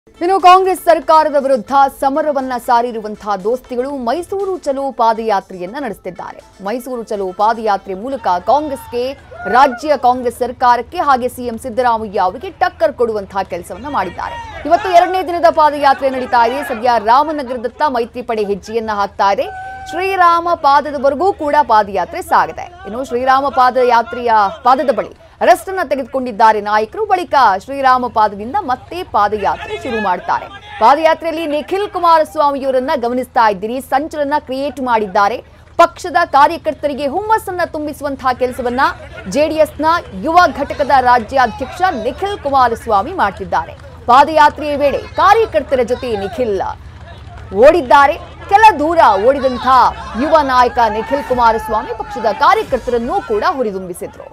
ಇನ್ನು ಕಾಂಗ್ರೆಸ್ ಸರ್ಕಾರದ ವಿರುದ್ಧ ಸಮರವನ್ನ ಸಾರಿರುವಂತಹ ದೋಸ್ತಿಗಳು ಮೈಸೂರು ಚಲೋ ಪಾದಯಾತ್ರೆಯನ್ನ ನಡೆಸುತ್ತಿದ್ದಾರೆ ಮೈಸೂರು ಚಲೋ ಪಾದಯಾತ್ರೆ ಮೂಲಕ ಕಾಂಗ್ರೆಸ್ಗೆ ರಾಜ್ಯ ಕಾಂಗ್ರೆಸ್ ಸರ್ಕಾರಕ್ಕೆ ಹಾಗೆ ಸಿಎಂ ಸಿದ್ದರಾಮಯ್ಯ ಅವರಿಗೆ ಟಕ್ಕರ್ ಕೊಡುವಂತಹ ಕೆಲಸವನ್ನ ಮಾಡಿದ್ದಾರೆ ಇವತ್ತು ಎರಡನೇ ದಿನದ ಪಾದಯಾತ್ರೆ ನಡೀತಾ ಇದೆ ಸದ್ಯ ರಾಮನಗರದತ್ತ ಮೈತ್ರಿ ಪಡೆ ಹೆಜ್ಜೆಯನ್ನ ಹಾಕ್ತಾ ಇದೆ ಶ್ರೀರಾಮ ಪಾದದವರೆಗೂ ಕೂಡ ಪಾದಯಾತ್ರೆ ಸಾಗಿದೆ ಇನ್ನು ಶ್ರೀರಾಮ ಪಾದಯಾತ್ರೆಯ ಪಾದದ ಬಳಿ ಅರೆಸ್ಟ್ ಅನ್ನ ತೆಗೆದುಕೊಂಡಿದ್ದಾರೆ ನಾಯಕರು ಬಳಿಕ ಶ್ರೀರಾಮ ಪಾದದಿಂದ ಮತ್ತೆ ಪಾದಯಾತ್ರೆ ಶುರು ಮಾಡ್ತಾರೆ ಪಾದಯಾತ್ರೆಯಲ್ಲಿ ನಿಖಿಲ್ ಕುಮಾರಸ್ವಾಮಿಯವರನ್ನ ಗಮನಿಸ್ತಾ ಇದ್ದೀರಿ ಸಂಚಲನ ಕ್ರಿಯೇಟ್ ಮಾಡಿದ್ದಾರೆ ಪಕ್ಷದ ಕಾರ್ಯಕರ್ತರಿಗೆ ಹುಮ್ಮಸ್ಸನ್ನ ತುಂಬಿಸುವಂತಹ ಕೆಲಸವನ್ನ ಜೆಡಿಎಸ್ನ ಯುವ ಘಟಕದ ರಾಜ್ಯಾಧ್ಯಕ್ಷ ನಿಖಿಲ್ ಕುಮಾರಸ್ವಾಮಿ ಮಾಡ್ತಿದ್ದಾರೆ ಪಾದಯಾತ್ರೆಯ ವೇಳೆ ಕಾರ್ಯಕರ್ತರ ಜೊತೆ ನಿಖಿಲ್ ಓಡಿದ್ದಾರೆ ಕೆಲ ದೂರ ಓಡಿದಂಥ ಯುವ ನಾಯಕ ನಿಖಿಲ್ ಕುಮಾರಸ್ವಾಮಿ ಪಕ್ಷದ ಕಾರ್ಯಕರ್ತರನ್ನೂ ಕೂಡ ಹುರಿದುಂಬಿಸಿದ್ರು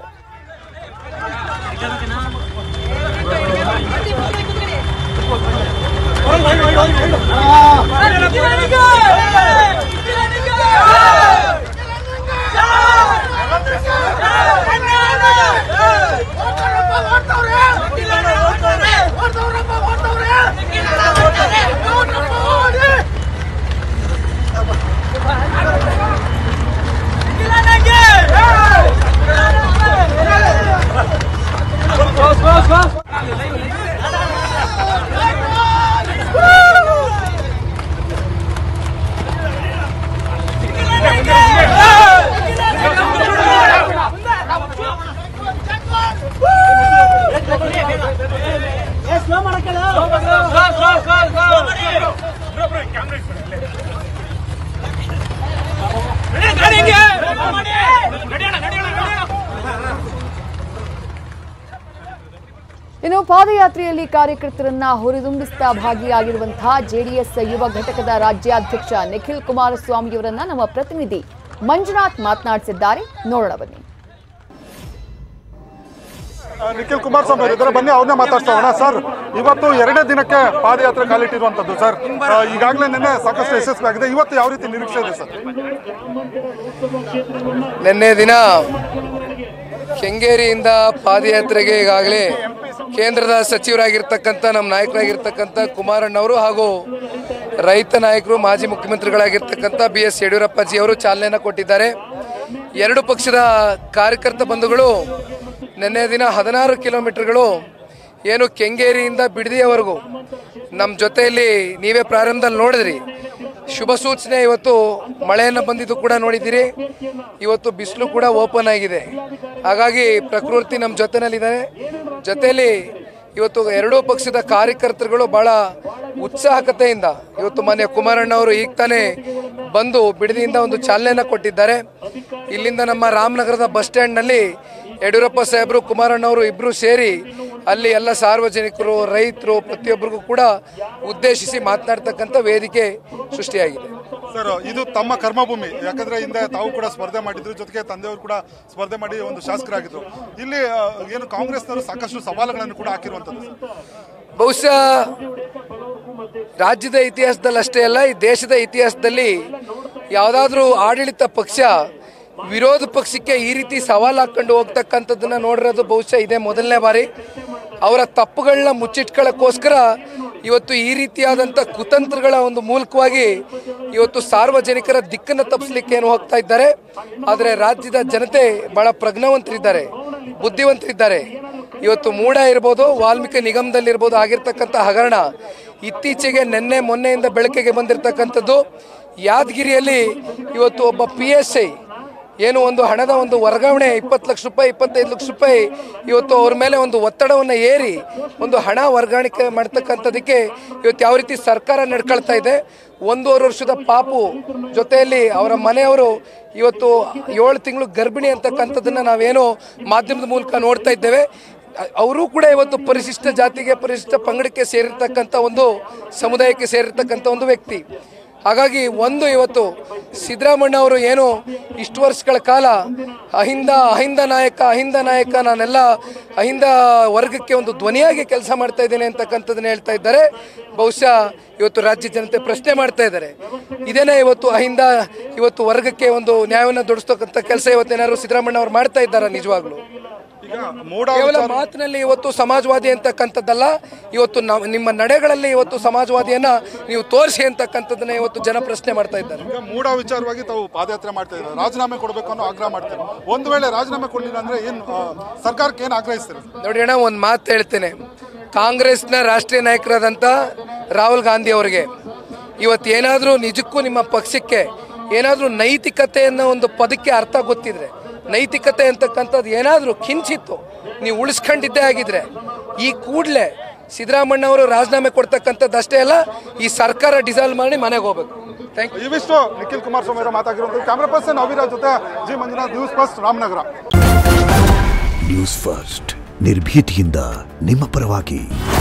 ಇನ್ನು ಪಾದಯಾತ್ರೆಯಲ್ಲಿ ಕಾರ್ಯಕರ್ತರನ್ನ ಹುರಿದುಂಬಿಸ್ತಾ ಭಾಗಿಯಾಗಿರುವಂತಹ ಜೆಡಿಎಸ್ ಯುವ ಘಟಕದ ರಾಜ್ಯಾಧ್ಯಕ್ಷ ನಿಖಿಲ್ ಕುಮಾರಸ್ವಾಮಿಯವರನ್ನ ನಮ್ಮ ಪ್ರತಿನಿಧಿ ಮಂಜುನಾಥ್ ಮಾತನಾಡಿಸಿದ್ದಾರೆ ನೋಡೋಣ ಬನ್ನಿ ಆ, ನಿಖಿಲ್ ಕುಮಾರಸ್ವಾಮಿ ಅವರು ಇದ್ದಾರೆ ಬನ್ನಿ ಅವ್ರನ್ನೇ ಮಾತಾಡ್ಸೋಣ ಸರ್ ಇವತ್ತು ಎರಡನೇ ದಿನಕ್ಕೆ ಪಾದಯಾತ್ರೆ ಕಾಲಿಟ್ಟಿರುವಂತದ್ದು ಸರ್ ಆ, ಈಗಾಗಲೇ ನಿನ್ನೆ ಸಾಕಷ್ಟು ಯಶಸ್ವಿ ಆಗಿದೆ ಇವತ್ತು ಯಾವ ರೀತಿ ನಿರೀಕ್ಷೆ ಇದೆ ಸರ್ ನಿನ್ನೆ ದಿನ ಕೆಂಗೇರಿಯಿಂದ ಪಾದಯಾತ್ರೆಗೆ ಈಗಾಗಲೇ ಕೇಂದ್ರದ ಸಚಿವರಾಗಿರ್ತಕ್ಕಂಥ ನಮ್ಮ ನಾಯಕರಾಗಿರ್ತಕ್ಕಂಥ ಕುಮಾರಣ್ಣವರು ಹಾಗೂ ರೈತ ನಾಯಕರು ಮಾಜಿ ಮುಖ್ಯಮಂತ್ರಿಗಳಾಗಿರ್ತಕ್ಕಂಥ ಬಿ ಎಸ್ ಯಡಿಯೂರಪ್ಪಾಜಿ ಅವರು ಚಾಲನೆಯನ್ನು ಕೊಟ್ಟಿದ್ದಾರೆ ಎರಡು ಪಕ್ಷದ ಕಾರ್ಯಕರ್ತ ಬಂಧುಗಳು ನಿನ್ನೆ ದಿನ ಹದಿನಾರು ಕಿಲೋಮೀಟರ್ಗಳು ಏನು ಕೆಂಗೇರಿಯಿಂದ ಬಿಡದಿಯವರೆಗೂ ನಮ್ಮ ಜೊತೆಯಲ್ಲಿ ನೀವೇ ಪ್ರಾರಂಭದಲ್ಲಿ ನೋಡಿದ್ರಿ ಶುಭ ಸೂಚನೆ ಇವತ್ತು ಮಳೆಯನ್ನು ಬಂದಿದ್ದು ಕೂಡ ನೋಡಿದ್ದೀರಿ ಇವತ್ತು ಬಿಸಿಲು ಕೂಡ ಓಪನ್ ಆಗಿದೆ ಹಾಗಾಗಿ ಪ್ರಕೃತಿ ನಮ್ಮ ಜೊತೆನಲ್ಲಿದ್ದಾರೆ ಜೊತೆಯಲ್ಲಿ ಇವತ್ತು ಎರಡೂ ಪಕ್ಷದ ಕಾರ್ಯಕರ್ತರುಗಳು ಬಹಳ ಉತ್ಸಾಹಕತೆಯಿಂದ ಇವತ್ತು ಮಾನ್ಯ ಕುಮಾರಣ್ಣ ಅವರು ಈಗ ತಾನೇ ಬಂದು ಬಿಡದಿಯಿಂದ ಒಂದು ಚಾಲನೆಯನ್ನು ಕೊಟ್ಟಿದ್ದಾರೆ ಇಲ್ಲಿಂದ ನಮ್ಮ ರಾಮನಗರದ ಬಸ್ ಸ್ಟ್ಯಾಂಡ್ನಲ್ಲಿ ಯಡಿಯೂರಪ್ಪ ಸಾಹೇಬರು ಕುಮಾರಣ್ಣವರು ಇಬ್ಬರು ಸೇರಿ ಅಲ್ಲಿ ಎಲ್ಲ ಸಾರ್ವಜನಿಕರು ರೈತರು ಪ್ರತಿಯೊಬ್ಬರಿಗೂ ಕೂಡ ಉದ್ದೇಶಿಸಿ ಮಾತನಾಡ್ತಕ್ಕಂಥ ವೇದಿಕೆ ಸೃಷ್ಟಿಯಾಗಿದೆ ಸರ್ ಇದು ತಮ್ಮ ಕರ್ಮಭೂಮಿ ಯಾಕಂದ್ರೆ ಹಿಂದೆ ತಾವು ಕೂಡ ಸ್ಪರ್ಧೆ ಮಾಡಿದ್ರು ಜೊತೆಗೆ ತಂದೆಯವರು ಕೂಡ ಸ್ಪರ್ಧೆ ಮಾಡಿ ಒಂದು ಶಾಸಕರಾಗಿದ್ರು ಇಲ್ಲಿ ಆ, ಏನು ಕಾಂಗ್ರೆಸ್ನವರು ಸಾಕಷ್ಟು ಸವಾಲುಗಳನ್ನು ಕೂಡ ಹಾಕಿರುವಂತದ್ದು ಸರ್ ಬಹುಶಃ ರಾಜ್ಯದ ಇತಿಹಾಸದಲ್ಲಿ ಅಷ್ಟೇ ಅಲ್ಲ ಈ ದೇಶದ ಇತಿಹಾಸದಲ್ಲಿ ಯಾವುದಾದ್ರೂ ಆಡಳಿತ ಪಕ್ಷ ವಿರೋಧ ಪಕ್ಷಕ್ಕೆ ಈ ರೀತಿ ಸವಾಲು ಹಾಕೊಂಡು ಹೋಗ್ತಕ್ಕಂಥದ್ದನ್ನ ನೋಡಿರೋದು ಬಹುಶಃ ಇದೇ ಮೊದಲನೇ ಬಾರಿ ಅವರ ತಪ್ಪುಗಳನ್ನ ಮುಚ್ಚಿಟ್ಕೊಳ್ಳೋಕ್ಕೋಸ್ಕರ ಇವತ್ತು ಈ ರೀತಿಯಾದಂಥ ಕುತಂತ್ರಗಳ ಒಂದು ಮೂಲಕವಾಗಿ ಇವತ್ತು ಸಾರ್ವಜನಿಕರ ದಿಕ್ಕನ್ನು ತಪ್ಪಿಸ್ಲಿಕ್ಕೆ ಏನು ಹೋಗ್ತಾ ಇದ್ದಾರೆ ಆದರೆ ರಾಜ್ಯದ ಜನತೆ ಬಹಳ ಪ್ರಜ್ಞಾವಂತರಿದ್ದಾರೆ ಬುದ್ಧಿವಂತರಿದ್ದಾರೆ ಇವತ್ತು ಮೂಡ ಇರ್ಬೋದು ವಾಲ್ಮೀಕಿ ನಿಗಮದಲ್ಲಿರ್ಬೋದು ಆಗಿರ್ತಕ್ಕಂಥ ಹಗರಣ ಇತ್ತೀಚೆಗೆ ನಿನ್ನೆ ಮೊನ್ನೆಯಿಂದ ಬೆಳಕಿಗೆ ಬಂದಿರತಕ್ಕಂಥದ್ದು ಯಾದಗಿರಿಯಲ್ಲಿ ಇವತ್ತು ಒಬ್ಬ ಪಿ ಎಸ್ ಐ ಏನು ಒಂದು ಹಣದ ಒಂದು ವರ್ಗಾವಣೆ ಇಪ್ಪತ್ತು ಲಕ್ಷ ರೂಪಾಯಿ ಇಪ್ಪತ್ತೈದು ಲಕ್ಷ ರೂಪಾಯಿ ಇವತ್ತು ಅವ್ರ ಮೇಲೆ ಒಂದು ಒತ್ತಡವನ್ನು ಏರಿ ಒಂದು ಹಣ ವರ್ಗಾವಣೆ ಮಾಡ್ತಕ್ಕಂಥದಕ್ಕೆ ಇವತ್ತು ಯಾವ ರೀತಿ ಸರ್ಕಾರ ನಡ್ಕೊಳ್ತಾ ಇದೆ ಒಂದೂವರೆ ವರ್ಷದ ಪಾಪು ಜೊತೆಯಲ್ಲಿ ಅವರ ಮನೆಯವರು ಇವತ್ತು ಏಳು ತಿಂಗಳು ಗರ್ಭಿಣಿ ಅಂತಕ್ಕಂಥದ್ದನ್ನ ನಾವೇನೋ ಮಾಧ್ಯಮದ ಮೂಲಕ ನೋಡ್ತಾ ಇದ್ದೇವೆ ಅವರು ಕೂಡ ಇವತ್ತು ಪರಿಶಿಷ್ಟ ಜಾತಿಗೆ ಪರಿಶಿಷ್ಟ ಪಂಗಡಕ್ಕೆ ಸೇರಿರ್ತಕ್ಕಂಥ ಒಂದು ಸಮುದಾಯಕ್ಕೆ ಸೇರಿರ್ತಕ್ಕಂಥ ಒಂದು ವ್ಯಕ್ತಿ ಹಾಗಾಗಿ ಒಂದು ಇವತ್ತು ಸಿದ್ದರಾಮಣ್ಣ ಅವರು ಏನು ಇಷ್ಟು ವರ್ಷಗಳ ಕಾಲ ಅಹಿಂದ ಅಹಿಂದ ನಾಯಕ ಅಹಿಂದ ನಾಯಕ ನಾನೆಲ್ಲ ಅಹಿಂದ ವರ್ಗಕ್ಕೆ ಒಂದು ಧ್ವನಿಯಾಗಿ ಕೆಲಸ ಮಾಡ್ತಾ ಇದ್ದೇನೆ ಅಂತಕ್ಕಂಥದ್ದನ್ನ ಹೇಳ್ತಾ ಇದ್ದಾರೆ ಬಹುಶಃ ಇವತ್ತು ರಾಜ್ಯ ಜನತೆ ಪ್ರಶ್ನೆ ಮಾಡ್ತಾ ಇದ್ದಾರೆ ಇದೇನೇ ಇವತ್ತು ಅಹಿಂದ ಇವತ್ತು ವರ್ಗಕ್ಕೆ ಒಂದು ನ್ಯಾಯವನ್ನು ದೊಡಿಸ್ತಕ್ಕಂಥ ಕೆಲಸ ಇವತ್ತೇನಾದ್ರು ಸಿದ್ದರಾಮಣ್ಣ ಅವರು ಮಾಡ್ತಾ ಇದ್ದಾರಾ ನಿಜವಾಗ್ಲೂ ಈಗ ಮೂಡ ಕೇವಲ ವಿಚಾರ- ಮಾತಿನಲ್ಲಿ ಇವತ್ತು ಸಮಾಜವಾದಿ ಅಂತಕ್ಕಂಥದ್ದಲ್ಲ ಇವತ್ತು ನಾವು ನಿಮ್ಮ ನಡೆಗಳಲ್ಲಿ ಇವತ್ತು ಸಮಾಜವಾದಿಯನ್ನ ನೀವು ತೋರಿಸಿ ಅಂತಕ್ಕಂಥದ್ದನ್ನ ಇವತ್ತು ಜನ ಪ್ರಶ್ನೆ ಮಾಡ್ತಾ ಇದ್ದಾರೆ ಈಗ ಮೂಡ ವಿಚಾರವಾಗಿ ತಾವು ಪಾದಯಾತ್ರೆ ಮಾಡ್ತಾ ಇದ್ದಾರೆ ರಾಜೀನಾಮೆ ಕೊಡಬೇಕು ಅನ್ನೋ ಆಗ್ರಹ ಮಾಡ್ತಾರೆ ಒಂದು ವೇಳೆ ರಾಜೀನಾಮೆ ಕೊಡಲಿಲ್ಲ ಅಂದ್ರೆ ಏನು ಆ, ಸರ್ಕಾರಕ್ಕೆ ಏನು ಆಗ್ರಹಿಸ್ತಾರೆ ನೋಡಿ ಅಣ್ಣ ಒಂದು ಮಾತು ಹೇಳ್ತೇನೆ ಕಾಂಗ್ರೆಸ್ನ ರಾಷ್ಟ್ರೀಯ ನಾಯಕರಾದಂಥ ರಾಹುಲ್ ಗಾಂಧಿ ಅವರಿಗೆ ಇವತ್ತು ಏನಾದರೂ ನಿಜಕ್ಕೂ ನಿಮ್ಮ ಪಕ್ಷಕ್ಕೆ ಏನಾದರೂ ನೈತಿಕತೆ ಅನ್ನೋ ಒಂದು ಪದಕ್ಕೆ ಅರ್ಥ ಗೊತ್ತಿದ್ರೆ ನೈತಿಕತೆ ಅಂತಕ್ಕಂಥದ್ದು ಏನಾದರೂ ಕಿಂಚಿತ್ತು ನೀವು ಉಳಿಸ್ಕೊಂಡಿದ್ದೇ ಆಗಿದ್ರೆ ಈ ಕೂಡಲೇ ಸಿದ್ದರಾಮಣ್ಣ ಅವರು ರಾಜೀನಾಮೆ ಕೊಡ್ತಕ್ಕಂಥದ್ದು ಅಷ್ಟೇ ಅಲ್ಲ ಈ ಸರ್ಕಾರ ಡಿಸಾಲ್ವ್ ಮಾಡಿ ಮನೆಗೆ ಹೋಗ್ಬೇಕು ಥ್ಯಾಂಕ್ ಯು ಇವಿಷ್ಟು ನಿಖಿಲ್ ಕುಮಾರಸ್ವಾಮಿ ಅವರ ಮಾತಾಗಿರುವಂತಹ ಕ್ಯಾಮರಾ ಪರ್ಸನ್ ಅವಿರಾಜ್ ಜೊತೆ G Manjunath news first Ramanagara news first ನಿರ್ಭೀತಿಯಿಂದ ನಿಮ್ಮ ಪರವಾಗಿ